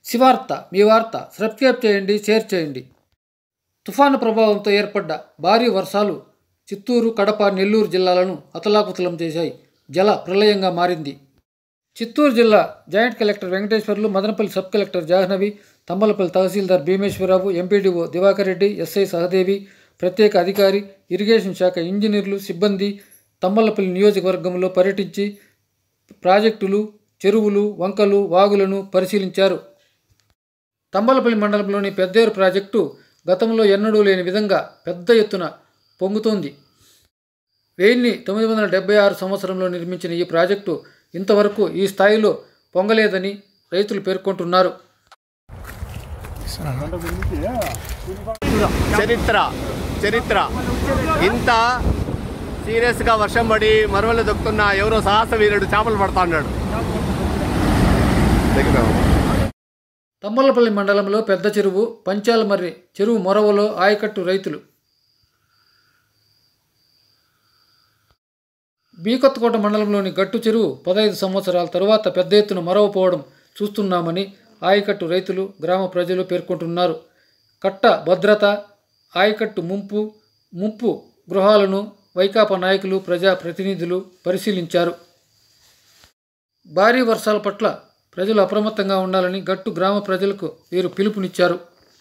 శివార్త మీ వార్త సబ్స్క్రైబ్ చేయండి షేర్ చేయండి తుఫాను ప్రభావంతో ఏర్పడ్డ భారీ వర్షాలు చిత్తూరు కడప నెల్లూరు జిల్లాలను అతలాకుతలం చేశాయి జల ప్రళయంగా మారింది చిత్తూరు జిల్లా joint collector Venkateswarlu Madanapalle sub collector Jahnavi Tammalapalli tahsildar Bhimeswara Rao MPDO Diwakar Reddy SI Sahadevi ప్రత్యేక అధికారి ఇరిగేషన్ శాఖ ఇంజనీర్లు సిబ్బంది తమ్మలపల్లి నియోజకవర్గంలో పర్యటించి ప్రాజెక్టులు చెరువులు వంకలు వాగులను పరిశీలించారు తంబలపల్లి మండలంలోని పెద్దేరు ప్రాజెక్టు గతంలో ఎన్నడూ లేని విధంగా పెద్ద ఎత్తున పొంగుతోంది వెయ్యిన్ని తొమ్మిది వందల డెబ్బై ఆరు సంవత్సరంలో నిర్మించిన ఈ ప్రాజెక్టు ఇంతవరకు ఈ స్థాయిలో పొంగలేదని రైతులు పేర్కొంటున్నారు చరిత్ర చరిత్ర ఇంత సీరియస్గా వర్షం పడి మరవలు దొక్కుతున్న ఎవరో సాహస వీరుడు చేపలు పడతా ఉన్నాడు తమ్మలపల్లి మండలంలో పెద్ద చెరువు పంచాలమర్రి చెరువు మొరవలో ఆయకట్టు రైతులు బీకొత్తకోట మండలంలోని గట్టు చెరువు పదహైదు సంవత్సరాల తరువాత పెద్ద ఎత్తున మరవపోవడం చూస్తున్నామని ఆయకట్టు రైతులు గ్రామ ప్రజలు పేర్కొంటున్నారు కట్ట భద్రత ఆయకట్టు ముంపు ముంపు గృహాలను వైకాపా నాయకులు ప్రజా ప్రతినిధులు పరిశీలించారు భారీ వర్షాల పట్ల ప్రజలు అప్రమత్తంగా ఉండాలని గట్టు గ్రామ ప్రజలకు వీరు పిలుపునిచ్చారు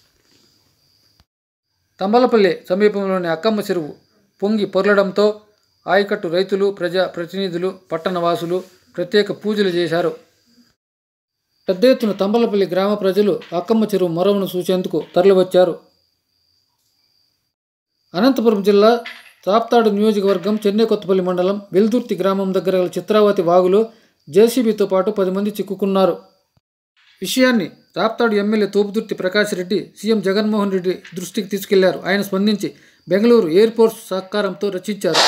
తంబలపల్లి సమీపంలోని అక్కమ్మ చెరువు పొంగి పొర్లడంతో ఆయకట్టు రైతులు ప్రజా ప్రతినిధులు పట్టణవాసులు ప్రత్యేక పూజలు చేశారు పెద్ద ఎత్తున తంబలపల్లి గ్రామ ప్రజలు అక్కమ్మ చెరువు మొరవను చూసేందుకు తరలివచ్చారు అనంతపురం జిల్లా తాప్తాడు నియోజకవర్గం చెన్నై కొత్తపల్లి మండలం వెల్దుర్తి గ్రామం దగ్గర గల చిత్రావతి వాగులో జేసీబీతో పాటు పది మంది చిక్కుకున్నారు విషయాన్ని రాప్తాడు ఎమ్మెల్యే తోపుదుర్తి ప్రకాష్ రెడ్డి సీఎం జగన్మోహన్ రెడ్డి దృష్టికి తీసుకెళ్లారు ఆయన స్పందించి బెంగళూరు ఎయిర్పోర్ట్ సహకారంతో రచించారు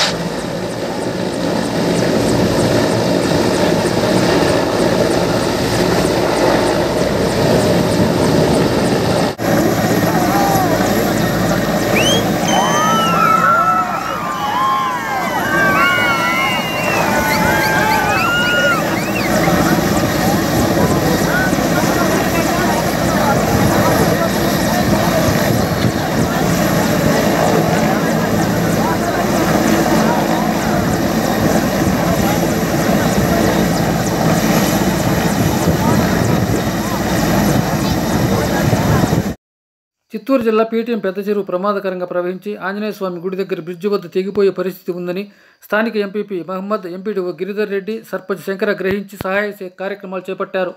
చిత్తూరు జిల్లా పీటీఎం పెద్ద చెరువు ప్రమాదకరంగా ప్రవహించి ఆంజనేయ స్వామి గుడి దగ్గర బ్రిడ్జి వద్ద తెగిపోయే పరిస్థితి ఉందని స్థానిక ఎంపీపీ మహమ్మద్ ఎంపీడీఓ గిరిధర్ రెడ్డి సర్పంచ్ శంకర గ్రహించి సహాయ సే- కార్యక్రమాలు చేపట్టారు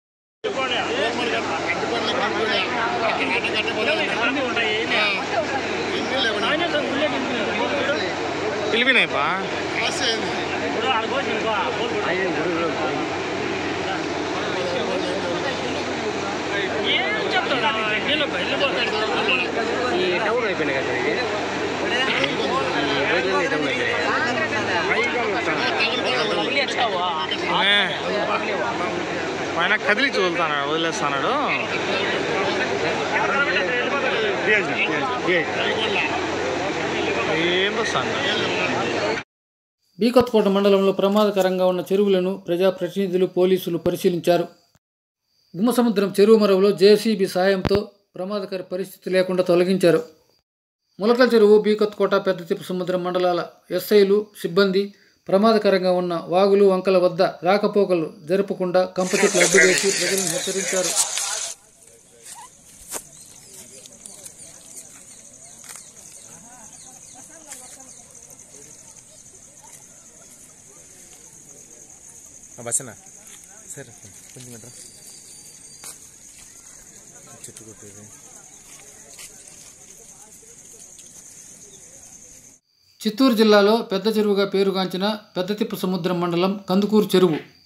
పిలిపినాయిపా ఈ టౌన్ అయిపోయినాయి కదా ఇది ఈ రోజులన్నీ టౌన్ అయిపోయినాయి ఆయన కదిలించి వదులుతాడు వదిలేస్తున్నాడు ఏం వస్తాను బీకొత్తకోట మండలంలో ప్రమాదకరంగా ఉన్న చెరువులను ప్రజాప్రతినిధులు పోలీసులు పరిశీలించారు గుమ్మసముద్రం చెరువు మరవలో జేసీబీ సాయంతో ప్రమాదకర పరిస్థితి లేకుండా తొలగించారు ములకల చెరువు బీకొత్తకోట పెద్ద తిప్పు సముద్రం మండలాల ఎస్ఐలు సిబ్బంది ప్రమాదకరంగా ఉన్న వాగులు వంకల వద్ద రాకపోకలు జరపకుండా కంప చెట్లు అడ్డు వేసి ప్రజలను హెచ్చరించారు బస్సనా సరే కొంచెం ఎట్రా చెట్టు కొట్టేది చిత్తూరు జిల్లాలో పెద్ద చెరువుగా పేరుగాంచిన పెద్దతిప్పు సముద్రం మండలం కందుకూరు చెరువు